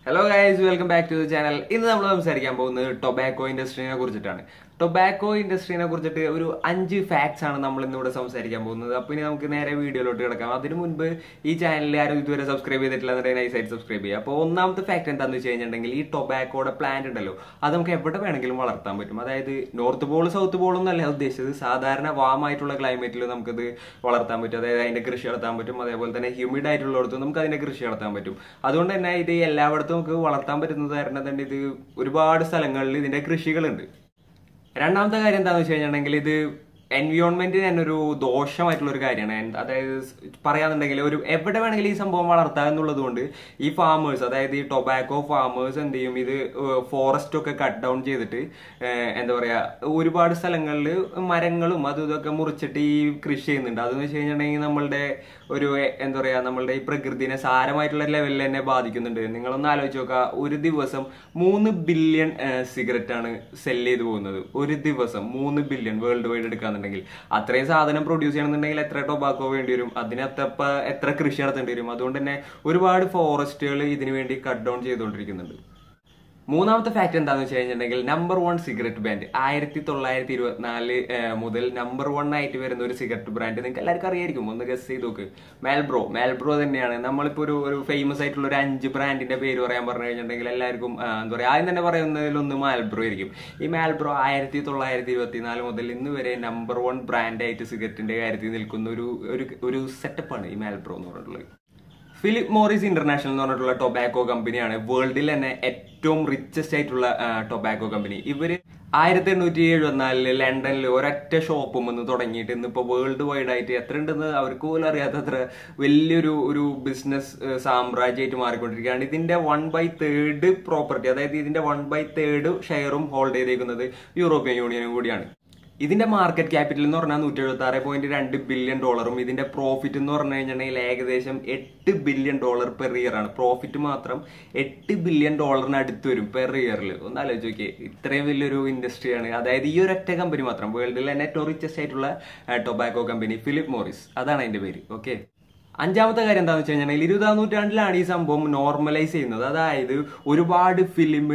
hello guys welcome back to the channel ഇന്ന് നമ്മൾ സംസാരിക്കാൻ പോകുന്നത് ടൊബാക്കോ ഇൻഡസ്ട്രീനെ കുറിച്ചിട്ടാണ് ടൊബാക്കോ ഇൻഡസ്ട്രീനെ കുറിച്ചിട്ട് ഒരു അഞ്ച് ഫാക്ട്സ് ആണ് നമ്മൾ ഇന്നിവിടെ സംസാരിക്കാൻ പോകുന്നത് അപ്പൊ ഇനി നമുക്ക് നേരെ വീഡിയോയിലോട്ട് കിടക്കാം അതിനു മുൻപ് ഈ ചാനലിൽ ആരും ഇതുവരെ സബ്സ്ക്രൈബ് ചെയ്തിട്ടില്ല എന്നുണ്ടെങ്കിൽ നൈസായിട്ട് സബ്സ്ക്രൈബ് ചെയ്യുക അപ്പോൾ ഒന്നാമത്തെ ഫാക്ട് എന്താണെന്ന് വെച്ച് കഴിഞ്ഞിട്ടുണ്ടെങ്കിൽ ഈ ടൊബാക്കോയുടെ പ്ലാന്റ് ഉണ്ടല്ലോ അത് നമുക്ക് എവിടെ വേണമെങ്കിലും വളർത്താൻ പറ്റും അതായത് നോർത്ത് പോൾ സൗത്ത് പോൾ എന്നല്ല ഉദ്ദേശിച്ചത് സാധാരണ വാമായിട്ടുള്ള ക്ലൈമറ്റിൽ നമുക്കത് വളർത്താൻ പറ്റും അതായത് അതിന്റെ കൃഷി നടത്താൻ പറ്റും അതേപോലെ തന്നെ ഹ്യൂമിഡ് ആയിട്ടുള്ളിടത്തും നമുക്ക് അതിന്റെ കൃഷി നടത്താൻ പറ്റും അതുകൊണ്ട് തന്നെ ഇത് എല്ലായിടത്തും നമുക്ക് വളർത്താൻ പറ്റുന്നത് കാരണം തന്നെ ഇത് ഒരുപാട് സ്ഥലങ്ങളിൽ ഇതിന്റെ കൃഷികളുണ്ട് രണ്ടാമത്തെ കാര്യം എന്താണെന്ന് വെച്ച് കഴിഞ്ഞിട്ടുണ്ടെങ്കിൽ ഇത് എൻവിയോൺമെന്റിന് തന്നെ ഒരു ദോഷമായിട്ടുള്ള ഒരു കാര്യമാണ് എൻ- അതായത് സ് പറയാന്നുണ്ടെങ്കിൽ ഒരു എവിടെ വേണമെങ്കിലും ഈ സംഭവം വളർത്താം എന്നുള്ളത് കൊണ്ട് ഈ ഫാമേഴ്സ് അതായത് ഈ ടൊബാക്കോ ഫാമേഴ്സ് എന്ത് ചെയ്യും ഇത് ഫോറസ്റ്റ് ഒക്കെ കട്ട് ഡൗൺ ചെയ്തിട്ട് ഏഹ്, എന്താ പറയാ ഒരുപാട് സ്ഥലങ്ങളിൽ മരങ്ങളും അതും ഇതൊക്കെ മുറിച്ചിട്ട് ഈ കൃഷി ചെയ്യുന്നുണ്ട് അതെന്ന് വെച്ച് കഴിഞ്ഞിട്ടുണ്ടെങ്കിൽ നമ്മളുടെ ഒരു എ- എന്താ പറയാ നമ്മളുടെ ഈ പ്രകൃതിനെ സാരമായിട്ടുള്ള ലെവലിൽ തന്നെ ബാധിക്കുന്നുണ്ട് നിങ്ങളൊന്ന് ആലോചിച്ച് നോക്കുക ഒരു ദിവസം മൂന്ന് ബില്യൺ സിഗരറ്റ് ആണ് സെല് ചെയ്ത് പോകുന്നത് ഒരു ദിവസം മൂന്ന് ബില്യൺ വേൾഡ് വൈഡ് എടുക്കാന്നുണ്ടെങ്കിൽ അത്രയും സാധനം പ്രൊഡ്യൂസ് ചെയ്യണമെന്നുണ്ടെങ്കിൽ എത്ര ടൊബാക്കോ വേണ്ടി വരും അതിന് എത്ര പ- എത്ര കൃഷി നടത്തേണ്ടി വരും അതുകൊണ്ട് തന്നെ ഒരുപാട് ഫോറസ്റ്റുകൾ ഇതിനു വേണ്ടി കട്ട് ഡൗൺ ചെയ്തുകൊണ്ടിരിക്കുന്നുണ്ട് മൂന്നാമത്തെ ഫാക്ട് എന്താണെന്ന് വെച്ച് കഴിഞ്ഞിട്ടുണ്ടെങ്കിൽ നമ്പർ വൺ സിഗരറ്റ് ബ്രാൻഡ് ആയിരത്തി തൊള്ളായിരത്തി ഇരുപത്തിനാല് മുതൽ നമ്പർ വൺ ആയിട്ട് വരുന്ന ഒരു സിഗരറ്റ് ബ്രാൻഡ് നിങ്ങൾക്ക് എല്ലാവർക്കും അറിയായിരിക്കും ഒന്ന് ഗസ് ചെയ്ത് നോക്ക് മാൽബ്രോ മാൽബ്രോ തന്നെയാണ് നമ്മളിപ്പോൾ ഒരു ഒരു ഫേമസ് ആയിട്ടുള്ള ഒരു അഞ്ച് ബ്രാൻഡിന്റെ പേര് പറയാൻ പറഞ്ഞു കഴിഞ്ഞിട്ടുണ്ടെങ്കിൽ എല്ലാവർക്കും ആ, എന്താ പറയുക ആദ്യം തന്നെ പറയുന്നതിലൊന്ന് മാൽബ്രോ ആയിരിക്കും ഈ മാൽബ്രോ ആയിരത്തി തൊള്ളായിരത്തി ഇരുപത്തിനാല് മുതൽ ഇന്ന് വരെ നമ്പർ വൺ ബ്രാൻഡായിട്ട് സിഗരറ്റിന്റെ കാര്യത്തിൽ നിൽക്കുന്ന ഒരു ഒരു ഒരു സെറ്റപ്പാണ് ഈ മാൽബ്രോ എന്ന് പറഞ്ഞിട്ടുള്ളത് ഫിലിപ്പ് മോറിസ് ഇന്റർനാഷണൽ എന്ന് പറഞ്ഞിട്ടുള്ള ടൊബാക്കോ കമ്പനിയാണ് വേൾഡിൽ തന്നെ ഏറ്റവും റിച്ചസ്റ്റ് ആയിട്ടുള്ള ടൊബാക്കോ കമ്പനി ഇവര് ആയിരത്തി എണ്ണൂറ്റി എഴുപത്തിനാലില് ലണ്ടനിൽ ഒരൊറ്റ ഷോപ്പും വന്ന് തുടങ്ങിയിട്ട് ഇന്നിപ്പോ വേൾഡ് വൈഡ് ആയിട്ട് എത്ര ഉണ്ടെന്ന് അവർക്ക് പോലും അറിയാത്തത്ര വലിയൊരു ഒരു ബിസിനസ് സാമ്രാജ്യമായിട്ട് മാറിക്കൊണ്ടിരിക്കുകയാണ് ഇതിന്റെ വൺ ബൈ തേർഡ് പ്രോപ്പർട്ടി അതായത് ഇതിന്റെ വൺ ബൈ തേർഡ് ഷെയറും ഹോൾഡ് ചെയ്തേക്കുന്നത് യൂറോപ്യൻ യൂണിയനും കൂടിയാണ് ഇതിന്റെ മാർക്കറ്റ് ക്യാപിറ്റൽ എന്ന് പറഞ്ഞാൽ നൂറ്റി എഴുപത്തി ആറ് പോയിന്റ് രണ്ട് ബില്യൺ ഡോളറും ഇതിന്റെ പ്രോഫിറ്റ് എന്ന് പറഞ്ഞു കഴിഞ്ഞിട്ടുണ്ടെങ്കിൽ ഏകദേശം എട്ട് ബില്യൺ ഡോളർ പെർ ഇയർ ആണ് പ്രോഫിറ്റ് മാത്രം എട്ട് ബില്യൺ ഡോളറിന് അടുത്ത് വരും പെർ ഇയറിൽ ഒന്ന് ആലോചിച്ച് നോക്കിയേ ഇത്രയും വലിയൊരു ഇൻഡസ്ട്രിയാണ് അതായത് ഈ ഒരൊറ്റ കമ്പനി മാത്രം വേൾഡിലെ തന്നെ ഏറ്റവും റിച്ചസ്റ്റ് ആയിട്ടുള്ള ടൊബാക്കോ കമ്പനി ഫിലിപ്പ് മോറിസ് അതാണ് അതിന്റെ പേര് ഓക്കെ അഞ്ചാമത്തെ കാര്യം എന്താണെന്ന് വെച്ച് കഴിഞ്ഞാൽ ഇരുപതാം നൂറ്റാണ്ടിലാണ് ഈ സംഭവം നോർമലൈസ് ചെയ്യുന്നത് അതായത് ഒരുപാട് ഫിലിം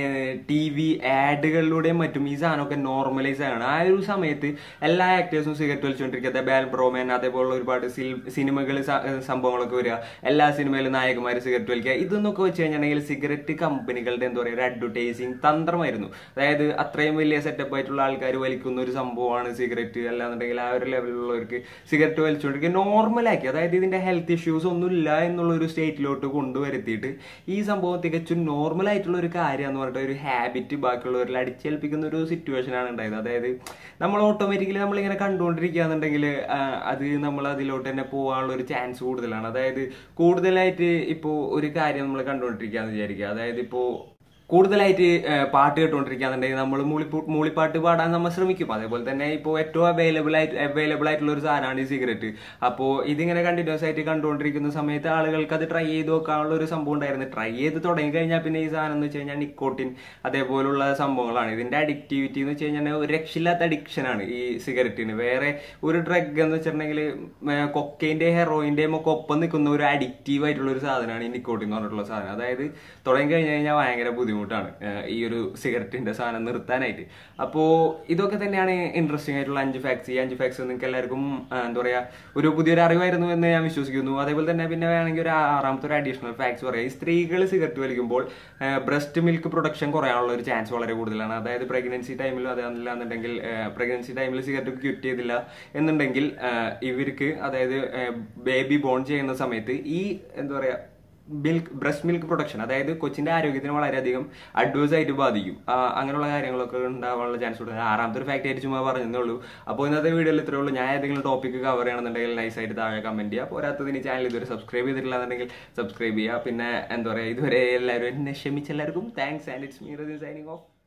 ടി വി ആഡുകളിലൂടെയും മറ്റും ഈ സാധനമൊക്കെ നോർമലൈസ് ആണ് ആ ഒരു സമയത്ത് എല്ലാ ആക്ടേഴ്സും സിഗരറ്റ് വലിച്ചുകൊണ്ടിരിക്കുക ബാൽ ബ്രോമാൻ അതേപോലുള്ള ഒരുപാട് സിനിമകൾ സംഭവങ്ങളൊക്കെ വരിക എല്ലാ സിനിമയിലും നായകന്മാർ സിഗരറ്റ് വലിക്കുക ഇതെന്നൊക്കെ വെച്ച് കഴിഞ്ഞിട്ടുണ്ടെങ്കിൽ സിഗരറ്റ് കമ്പനികളുടെ എന്താ പറയുക ഒരു അഡ്വർടൈസിങ് തന്ത്രമായിരുന്നു അതായത് അത്രയും വലിയ സെറ്റപ്പ് ആയിട്ടുള്ള ആൾക്കാർ വലിക്കുന്ന ഒരു സംഭവമാണ് സിഗരറ്റ് അല്ലാന്നുണ്ടെങ്കിൽ ആ ഒരു ലെവലിലുള്ളവർക്ക് സിഗരറ്റ് വലിച്ചുകൊണ്ടിരിക്കുക നോർമലാക്കി അതായത് ഇതിന്റെ ഹെൽത്ത് ഇഷ്യൂസ് ഒന്നും ഇല്ല എന്നുള്ള ഒരു സ്റ്റേറ്റിലോട്ട് കൊണ്ടുവരുത്തിയിട്ട് ഈ സംഭവം തികച്ചും നോർമൽ ആയിട്ടുള്ള ഒരു കാര്യം എന്ന് പറഞ്ഞിട്ട് ഒരു ഹാബിറ്റ് ബാക്കിയുള്ളവരിൽ അടിച്ചേൽപ്പിക്കുന്ന ഒരു സിറ്റുവേഷൻ ആണ് ഉണ്ടായത് അതായത് നമ്മൾ ഓട്ടോമാറ്റിക്കലി നമ്മളിങ്ങനെ കണ്ടുകൊണ്ടിരിക്കുകയാണെന്നുണ്ടെങ്കിൽ അത് നമ്മൾ അതിലോട്ട് തന്നെ പോകാനുള്ള ഒരു ചാൻസ് കൂടുതലാണ് അതായത് കൂടുതലായിട്ട് ഇപ്പോൾ ഒരു കാര്യം നമ്മൾ കണ്ടുകൊണ്ടിരിക്കുകയെന്ന് വിചാരിക്കുക അതായത് ഇപ്പോൾ കൂടുതലായിട്ട് ഏഹ്, പാട്ട് കേട്ടുകൊണ്ടിരിക്കുകയാണെന്നുണ്ടെങ്കിൽ നമ്മൾ മൂളി മൂളിപ്പാട്ട് പാടാൻ നമ്മൾ ശ്രമിക്കും അതേപോലെ തന്നെ ഇപ്പോൾ ഏറ്റവും അവൈലബിൾ ആയിട്ട് അവൈലബിൾ ആയിട്ടുള്ള ഒരു സാധനമാണ് ഈ സിഗരറ്റ് അപ്പോൾ ഇതിങ്ങനെ കണ്ടിന്യൂസ് ആയിട്ട് കണ്ടുകൊണ്ടിരിക്കുന്ന സമയത്ത് ആളുകൾക്ക് അത് ട്രൈ ചെയ്ത് നോക്കാനുള്ള ഒരു സംഭവം ഉണ്ടായിരുന്നു ട്രൈ ചെയ്ത് തുടങ്ങി കഴിഞ്ഞാൽ പിന്നെ ഈ സാധനം എന്ന് വെച്ച് കഴിഞ്ഞാൽ നിക്കോട്ടിൻ അതേപോലുള്ള സംഭവങ്ങളാണ് ഇതിന്റെ അഡിക്റ്റിവിറ്റി എന്ന് വെച്ച് കഴിഞ്ഞാൽ ഒരു രക്ഷയില്ലാത്ത അഡിക്ഷനാണ് ഈ സിഗരറ്റിന് വേറെ ഒരു ഡ്രഗ് എന്ന് വെച്ചിട്ടുണ്ടെങ്കിൽ കൊക്കൈന്റെയും ഹെറോയിന്റെയും ഒക്കെ ഒപ്പം നിൽക്കുന്ന ഒരു അഡിക്റ്റീവ് ആയിട്ടുള്ള ഒരു സാധനമാണ് ഈ നിക്കോട്ടിൻ എന്ന് പറഞ്ഞിട്ടുള്ള സാധനം അതായത് തുടങ്ങി കഴിഞ്ഞ് കഴിഞ്ഞാൽ ഭയങ്കര ബുദ്ധിമുട്ടാണ് ഏഹ് ഈ ഒരു സിഗരറ്റിന്റെ സാധനം നിർത്താനായിട്ട് അപ്പോ ഇതൊക്കെ തന്നെയാണ് ഇൻട്രസ്റ്റിംഗ് ആയിട്ടുള്ള അഞ്ച് ഫാക്ട്സ് ഈ അഞ്ച് ഫാക്ട്സ് നിങ്ങൾക്ക് എല്ലാവർക്കും ആ, എന്താ പറയാ ഒരു പുതിയൊരു അറിവായിരുന്നു എന്ന് ഞാൻ വിശ്വസിക്കുന്നു അതേപോലെ തന്നെ പിന്നെ വേണമെങ്കിൽ ഒരു ആറാമത്തെ ഒരു അഡീഷണൽ ഫാക്ട്സ് പറയാം ഈ സ്ത്രീകൾ സിഗരറ്റ് വലിക്കുമ്പോൾ ബ്രസ്റ്റ് മിൽക്ക് പ്രൊഡക്ഷൻ കുറയാനുള്ള ഒരു ചാൻസ് വളരെ കൂടുതലാണ് അതായത് പ്രഗ്നൻസി ടൈമിലും അതല്ലാന്നുണ്ടെങ്കിൽ പ്രഗ്നൻസി ടൈമിൽ സിഗരറ്റ് ക്യൂറ്റ് ചെയ്തില്ല എന്നുണ്ടെങ്കിൽ ആ, ഇവർക്ക് അതായത് ബേബി ബോൺ ചെയ്യുന്ന സമയത്ത് ഈ എന്താ പറയാ മിൽക്ക് ബ്രസ്റ്റ് മിൽക്ക് പ്രൊഡക്ഷൻ അതായത് കൊച്ചിന്റെ ആരോഗ്യത്തിന് വളരെയധികം അഡ്വേഴ്സ് ആയിട്ട് ബാധിക്കും ആ, അങ്ങനെയുള്ള കാര്യങ്ങളൊക്കെ ഉണ്ടാവാനുള്ള ചാൻസ് ഉണ്ട് ആറാമത്തെ ഒരു ഫാക്ട് ആയിട്ട് ചുമ്മാ പറഞ്ഞതേ ഉള്ളൂ അപ്പോൾ ഇന്നത്തെ വീഡിയോയിൽ ഇത്രേ ഉള്ളൂ ഞാൻ ഏതെങ്കിലും ടോപ്പിക്ക് കവർ ചെയ്യണമെന്നുണ്ടെങ്കിൽ നൈസ് ആയിട്ട് താഴെ കമന്റ് ചെയ്യുക പോരാത്തതിന് ചാനൽ ഇതുവരെ സബ്സ്ക്രൈബ് ചെയ്തിട്ടില്ല എന്നുണ്ടെങ്കിൽ സബ്സ്ക്രൈബ് ചെയ്യുക പിന്നെ എന്താ പറയുക ഇതുവരെ എല്ലാവരും എന്നെ ക്ഷമിച്ച എല്ലാവർക്കും thanks and it's me signing of